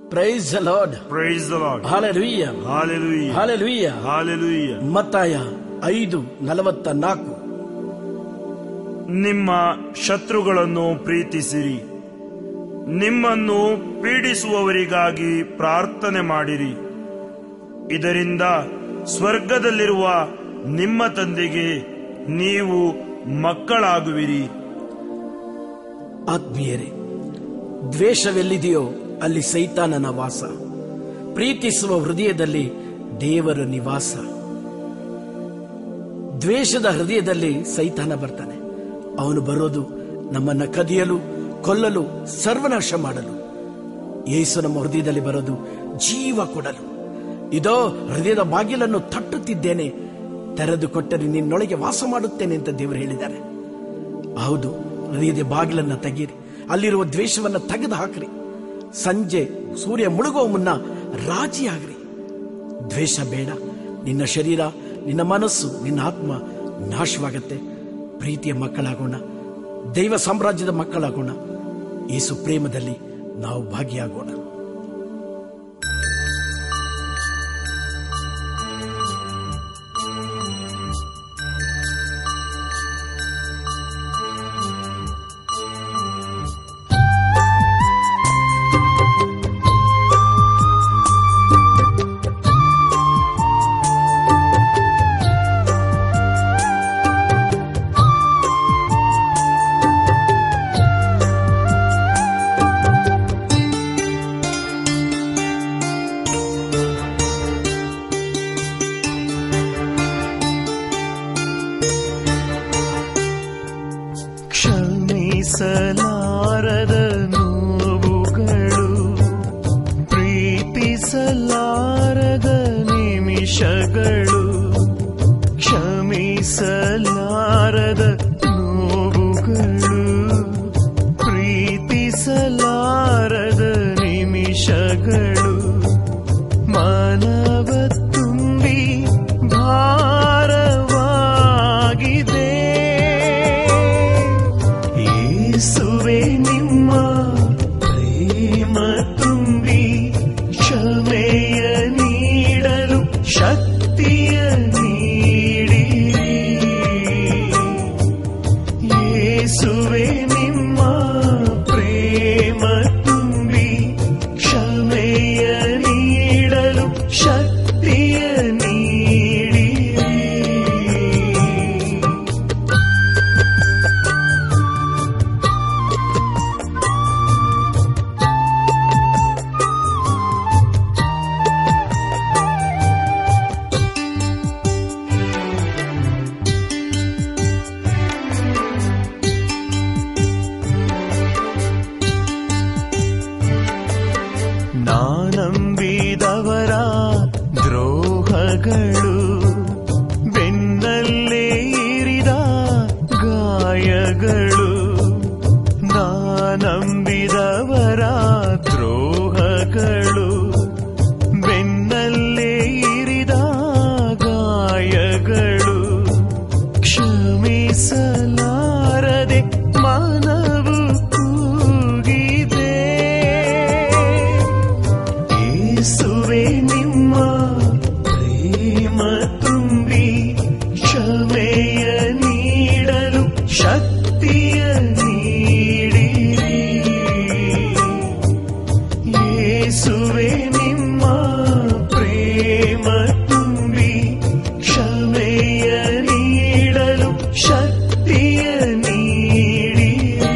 Price lord Praise the Lord. Hallelujah Hallelujah. Hallelujah Hallelujah. ಮತ್ತಾಯ ಐದು ನಲವತ್ತ ನಾಲ್ಕು ನಿಮ್ಮ ಶತ್ರುಗಳನ್ನು ಪ್ರೀತಿಸಿರಿ ನಿಮ್ಮನ್ನು ಪೀಡಿಸುವವರಿಗಾಗಿ ಪ್ರಾರ್ಥನೆ ಮಾಡಿರಿ ಇದರಿಂದ ಸ್ವರ್ಗದಲ್ಲಿರುವ ನಿಮ್ಮ ತಂದೆಗೆ ನೀವು ಮಕ್ಕಳಾಗುವಿರಿ ಆತ್ಮೀಯರೇ ದ್ವೇಷವೆಲ್ಲಿದೆಯೋ ಅಲ್ಲಿ ಸೈತಾನನ ವಾಸ ಪ್ರೀತಿಸುವ ಹೃದಯದಲ್ಲಿ ದೇವರ ನಿವಾಸ ದ್ವೇಷದ ಹೃದಯದಲ್ಲಿ ಸೈತಾನ ಬರ್ತಾನೆ ಅವನು ಬರೋದು ನಮ್ಮನ್ನ ಕದಿಯಲು ಕೊಲ್ಲಲು ಸರ್ವನಾಶ ಮಾಡಲು ಯೇಸು ನಮ್ಮ ಹೃದಯದಲ್ಲಿ ಬರೋದು ಜೀವ ಕೊಡಲು ಇದೋ ಹೃದಯದ ಬಾಗಿಲನ್ನು ತಟ್ಟುತ್ತಿದ್ದೇನೆ ತೆರೆದು ಕೊಟ್ಟರೆ ನಿನ್ನೊಳಗೆ ವಾಸ ಮಾಡುತ್ತೇನೆ ಅಂತ ದೇವರು ಹೇಳಿದ್ದಾರೆ ಹೌದು ಹೃದಯದ ಬಾಗಿಲನ್ನ ತೆಗೀರಿ ಅಲ್ಲಿರುವ ದ್ವೇಷವನ್ನ ತೆಗೆದು ಹಾಕ್ರಿ ಸಂಜೆ ಸೂರ್ಯ ಮುಳುಗುವ ಮುನ್ನ ರಾಜಿಯಾಗ್ರಿ ದ್ವೇಷ ಬೇಡ ನಿನ್ನ ಶರೀರ ನಿನ್ನ ಮನಸ್ಸು ನಿನ್ನ ಆತ್ಮ ನಾಶವಾಗತ್ತೆ ಪ್ರೀತಿಯ ಮಕ್ಕಳಾಗೋಣ ದೈವ ಸಾಮ್ರಾಜ್ಯದ ಮಕ್ಕಳಾಗೋಣ ಯೇಸು ಪ್ರೇಮದಲ್ಲಿ ನಾವು ಭಾಗಿಯಾಗೋಣ ಕ್ಷಮಿಸಲಾರದ ನೋವುಗಳು ಪ್ರೀತಿಸಲಾರದ ನಿಮಿಷಗಳು ಕ್ಷಮಿಸಲಾರದ ನೋವುಗಳು ಪ್ರೀತಿಸಲಾರದ ನಿಮಿಷಗಳು ಮಾನವ ತುಂಬಿ ಭಾರವಾಗಿದೆ ಯೇಸುವೆ ನಿಮ್ಮ ಪ್ರೇಮ ತುಂಬಿ ಕ್ಷಮೆಯ ನೀಡಲು ಶಕ್ತಿಯ ನೀಡಿರಿ ಯೇಸುವೆ ನಿಮ್ಮ ಪ್ರೇಮ ತುಂಬಿ ಕ್ಷಮೆಯ ನೀಡಲು ಶಕ್ತಿಯ ನೀಡಿರಿ ನಾನಂಬಿದವರ ದ್ರೋಹಗಳು ಬೆನ್ನಲ್ಲೇ ಇರಿದ ಗಾಯಗಳು ನಾನಂಬಿದವರ ದ್ರೋಹಗಳು ಬೆನ್ನಲ್ಲೇ ಇರಿದ ಗಾಯಗಳು ಕ್ಷಮಿಸಲಾರದೆ ಮಾನವು ಕೂಗಿದೆ ಯೇಸುವೆ ನಿಮ್ಮ ಪ್ರೇಮ ತುಂಬಿ ಕ್ಷಮೆಯ ನೀಡಲು ಶಕ್ತಿಯ ನೀಡಿರಿ ಯೇಸುವೆ ನಿಮ್ಮ ಪ್ರೇಮ ತುಂಬಿ ಕ್ಷಮೆಯ ನೀಡಲು ಶಕ್ತಿಯ ನೀಡಿರಿ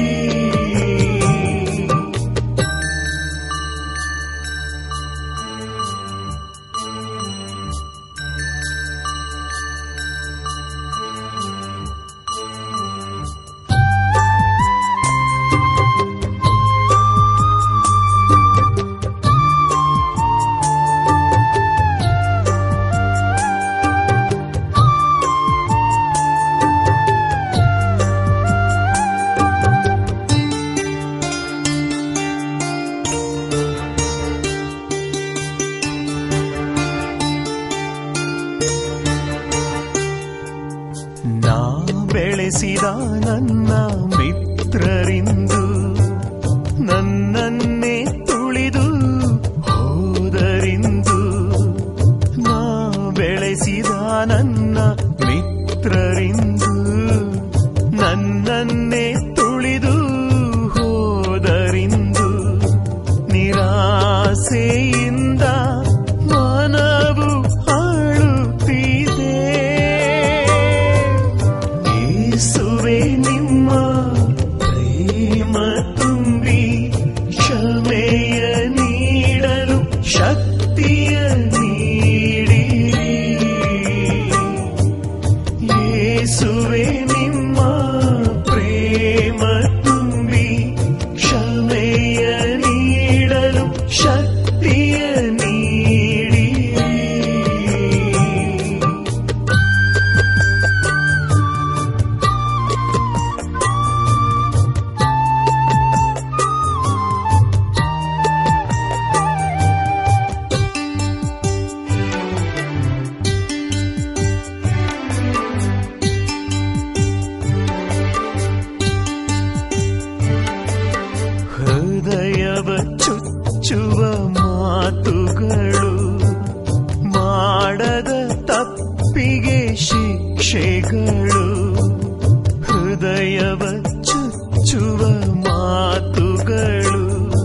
ನಾ ಬೆಳೆಸಿದ ನನ್ನ ಮಿತ್ರರಿಂದು ನನ್ನನ್ನೇ ತುಳಿದು ಚುಚ್ಚುವ ಮಾತುಗಳು ಮಾಡದ ತಪ್ಪಿಗೆ ಶಿಕ್ಷೆಗಳು ಹೃದಯವ ಚುಚ್ಚುವ ಮಾತುಗಳು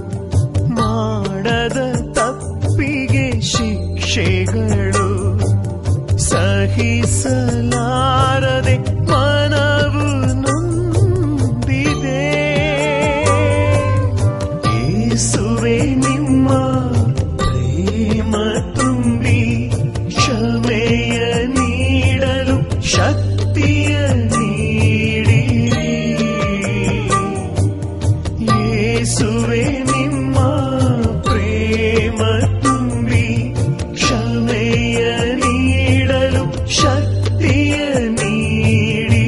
ಮಾಡದ ತಪ್ಪಿಗೆ ಶಿಕ್ಷೆಗಳು ಸಹಿಸಲಾರದೆ ಮನವು ನೊಂದಿದೆ ಏಸುವೆ ನಿಮ್ಮ ಪ್ರೇಮ ತುಂಬಿ ಕ್ಷಮೆಯ ನೀಡಲು ಶಕ್ತಿಯ ನೀಡಿರಿ ಯೇಸುವೆ ನಿಮ್ಮ ಪ್ರೇಮ ತುಂಬಿ ಕ್ಷಮೆಯ ನೀಡಲು ಶಕ್ತಿಯ ನೀಡಿರಿ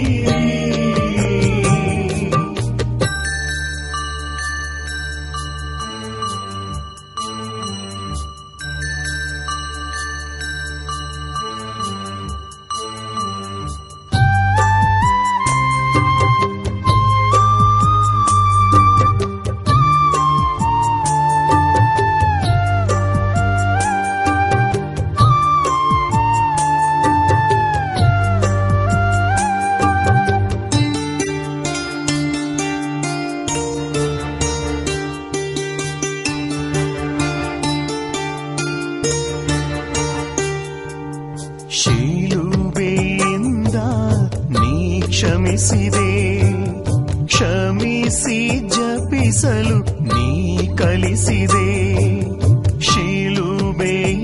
ಶಿಲುಬೆಯಿಂದ ನೀ ಕ್ಷಮಿಸಿದೆ ಕ್ಷಮಿಸಿ ಜಪಿಸಲು ನೀ ಕಲಿಸಿದೆ ಶಿಲುಬೆಯಿಂದ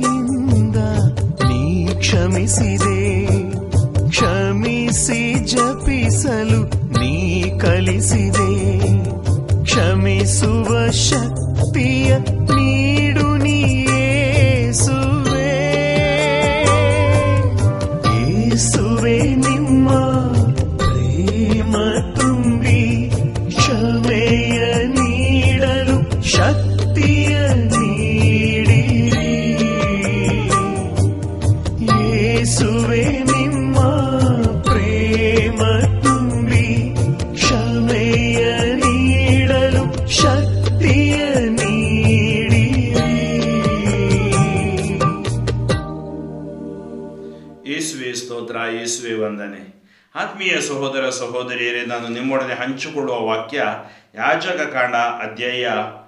ನೀ ಕ್ಷಮಿಸಿದೆ ಕ್ಷಮಿಸಿ ಜಪಿಸಲು ನೀ ಕಲಿಸಿದೆ ಕ್ಷಮಿಸುವ ಶಕ್ತಿಯ ನೀಡು ನೀಸುವೆ ಯೇಸುವೆ ನಿಮ್ಮ ಪ್ರೇಮ ತುಂಬಿ ಕ್ಷಮೆಯ ನೀಡಲು ಶಕ್ತಿಯ ನೀಡಿರಿ ಯೇಸುವೆ ನಿಮ್ಮ ಪ್ರೇಮ ತುಂಬಿ ಕ್ಷಮೆಯ ನೀಡಲು ಶಕ್ತಿಯ ನೀಡಿರಿ ಯೇಸುವೆ ಸ್ತೋತ್ರ ಯೇಸುವೆ ವಂದನೆ ಆತ್ಮೀಯ ಸಹೋದರ ಸಹೋದರಿಯರೇ ನಾನು ನಿಮ್ಮೊಡನೆ ಹಂಚಿಕೊಳ್ಳುವ ವಾಕ್ಯ ಯಾಜಕ ಕಾಂಡ ಅಧ್ಯಾಯ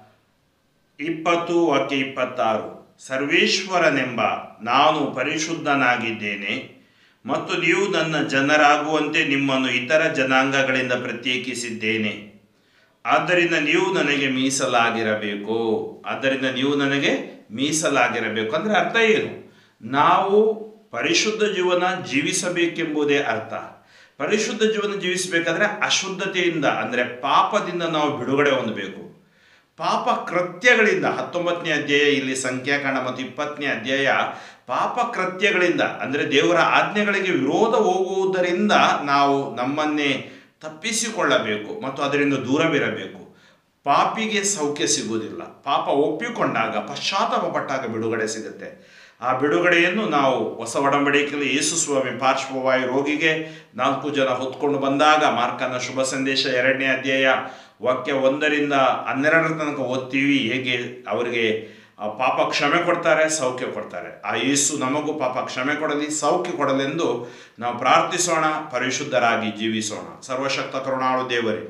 ಇಪ್ಪತ್ತು ವಾಕ್ಯ ಇಪ್ಪತ್ತಾರು ಸರ್ವೇಶ್ವರನೆಂಬ ನಾನು ಪರಿಶುದ್ಧನಾಗಿದ್ದೇನೆ ಮತ್ತು ನೀವು ನನ್ನ ಜನರಾಗುವಂತೆ ನಿಮ್ಮನ್ನು ಇತರ ಜನಾಂಗಗಳಿಂದ ಪ್ರತ್ಯೇಕಿಸಿದ್ದೇನೆ ಆದ್ದರಿಂದ ನೀವು ನನಗೆ ಮೀಸಲಾಗಿರಬೇಕು ಆದ್ದರಿಂದ ನೀವು ನನಗೆ ಮೀಸಲಾಗಿರಬೇಕು ಅಂದರೆ ಅರ್ಥ ಏನು ನಾವು ಪರಿಶುದ್ಧ ಜೀವನ ಜೀವಿಸಬೇಕೆಂಬುದೇ ಅರ್ಥ ಪರಿಶುದ್ಧ ಜೀವನ ಜೀವಿಸಬೇಕಾದ್ರೆ ಅಶುದ್ಧತೆಯಿಂದ ಅಂದರೆ ಪಾಪದಿಂದ ನಾವು ಬಿಡುಗಡೆ ಹೊಂದಬೇಕು ಪಾಪ ಕೃತ್ಯಗಳಿಂದ ಹತ್ತೊಂಬತ್ತನೇ ಅಧ್ಯಾಯ ಇಲ್ಲಿ ಸಂಖ್ಯಾಕಾಂಡ ಮತ್ತು ಇಪ್ಪತ್ತನೇ ಅಧ್ಯಾಯ ಪಾಪ ಕೃತ್ಯಗಳಿಂದ ಅಂದರೆ ದೇವರ ಆಜ್ಞೆಗಳಿಗೆ ವಿರೋಧ ಹೋಗುವುದರಿಂದ ನಾವು ನಮ್ಮನ್ನೇ ತಪ್ಪಿಸಿಕೊಳ್ಳಬೇಕು ಮತ್ತು ಅದರಿಂದ ದೂರವಿರಬೇಕು ಪಾಪಿಗೆ ಸೌಖ್ಯ ಸಿಗುವುದಿಲ್ಲ ಪಾಪ ಒಪ್ಪಿಕೊಂಡಾಗ ಪಶ್ಚಾತ್ತಾಪ ಪಟ್ಟಾಗ ಬಿಡುಗಡೆ ಸಿಗುತ್ತೆ ಆ ಬಿಡುಗಡೆಯನ್ನು ನಾವು ಹೊಸ ಒಡಂಬಡಿಕೆಯಲ್ಲಿ ಯೇಸು ಸ್ವಾಮಿ ಪಾರ್ಶ್ವವಾಯು ರೋಗಿಗೆ ನಾಲ್ಕು ಜನ ಹೊತ್ಕೊಂಡು ಬಂದಾಗ ಮಾರ್ಕನ ಶುಭ ಸಂದೇಶ ಎರಡನೇ ಅಧ್ಯಾಯ ವಾಕ್ಯ ಒಂದರಿಂದ ಹನ್ನೆರಡರ ತನಕ ಓದ್ತೀವಿ ಹೇಗೆ ಅವರಿಗೆ ಆ ಪಾಪ ಕ್ಷಮೆ ಕೊಡ್ತಾರೆ ಸೌಖ್ಯ ಕೊಡ್ತಾರೆ ಆ ಯೇಸು ನಮಗೂ ಪಾಪ ಕ್ಷಮೆ ಕೊಡಲಿ ಸೌಖ್ಯ ಕೊಡಲೆಂದು ನಾವು ಪ್ರಾರ್ಥಿಸೋಣ ಪರಿಶುದ್ಧರಾಗಿ ಜೀವಿಸೋಣ ಸರ್ವಶಕ್ತ ಕರುಣಾಳು ದೇವರೇ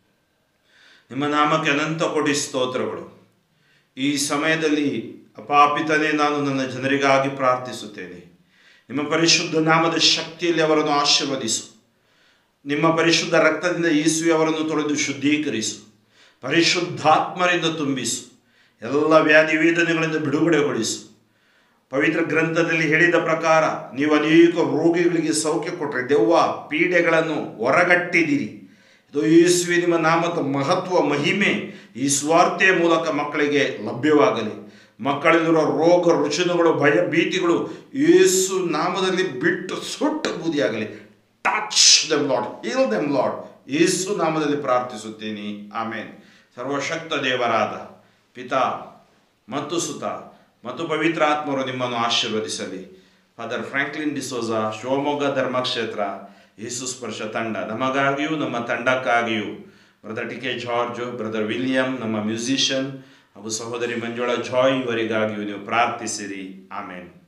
ನಿಮ್ಮ ನಾಮಕ್ಕೆ ಅನಂತ ಕೋಟಿ ಸ್ತೋತ್ರಗಳು ಈ ಸಮಯದಲ್ಲಿ ಅಪಾಪಿತನೇ ನಾನು ನನ್ನ ಜನರಿಗಾಗಿ ಪ್ರಾರ್ಥಿಸುತ್ತೇನೆ ನಿಮ್ಮ ಪರಿಶುದ್ಧ ನಾಮದ ಶಕ್ತಿಯಲ್ಲಿ ಅವರನ್ನು ಆಶೀರ್ವದಿಸು ನಿಮ್ಮ ಪರಿಶುದ್ಧ ರಕ್ತದಿಂದ ಯೇಸುವೆ ಅವರನ್ನು ತೊಳೆದು ಶುದ್ಧೀಕರಿಸು ಪರಿಶುದ್ಧಾತ್ಮರಿಂದ ತುಂಬಿಸು ಎಲ್ಲ ವ್ಯಾಧಿ ವೇದನೆಗಳಿಂದ ಬಿಡುಗಡೆಗೊಳಿಸು ಪವಿತ್ರ ಗ್ರಂಥದಲ್ಲಿ ಹೇಳಿದ ಪ್ರಕಾರ ನೀವು ಅನೇಕ ರೋಗಿಗಳಿಗೆ ಸೌಖ್ಯ ಕೊಟ್ಟರೆ ದೆವ್ವ ಪೀಡೆಗಳನ್ನು ಹೊರಗಟ್ಟಿದಿರಿ ಇದು ಯೇಸುವೆ ನಿಮ್ಮ ನಾಮದ ಮಹತ್ವ ಮಹಿಮೆ ಈ ಸ್ವಾರ್ಥೆಯ ಮೂಲಕ ಮಕ್ಕಳಿಗೆ ಲಭ್ಯವಾಗಲಿ ಮಕ್ಕಳಲ್ಲಿರುವ ರೋಗ ರುಚಿನಗಳು ಭಯ ಭೀತಿಗಳು ಯೇಸು ನಾಮದಲ್ಲಿ ಬಿಟ್ಟು ಸುಟ್ಟು ಬೂದಿಯಾಗಲಿ touch them Lord heal them Lord ಯೇಸು ನಾಮದಲ್ಲಿ ಪ್ರಾರ್ಥಿಸುತ್ತೀನಿ ಆಮೇನ್ ಸರ್ವಶಕ್ತ ದೇವರಾದ ಪಿತಾ ಮತ್ತು ಸುತ ಮತ್ತು ಪವಿತ್ರ ಆತ್ಮರು ನಿಮ್ಮನ್ನು ಆಶೀರ್ವದಿಸಲಿ ಫಾದರ್ ಫ್ರಾಂಕ್ಲಿನ್ ಡಿಸೋಜಾ ಶಿವಮೊಗ್ಗ ಧರ್ಮಕ್ಷೇತ್ರ ಯೇಸು ಸ್ಪರ್ಶ ತಂಡ ನಮಗಾಗಿಯೂ ನಮ್ಮ ತಂಡಕ್ಕಾಗಿಯೂ brother T K George brother William ನಮ್ಮ ಮ್ಯೂಸಿಷಿಯನ್ ಹಾಗೂ ಸಹೋದರಿ ಮಂಜುಳಾ ಜಾಯ್ ಇವರಿಗಾಗಿಯೂ ನೀವು ಪ್ರಾರ್ಥಿಸಿರಿ ಆಮೇಲೆ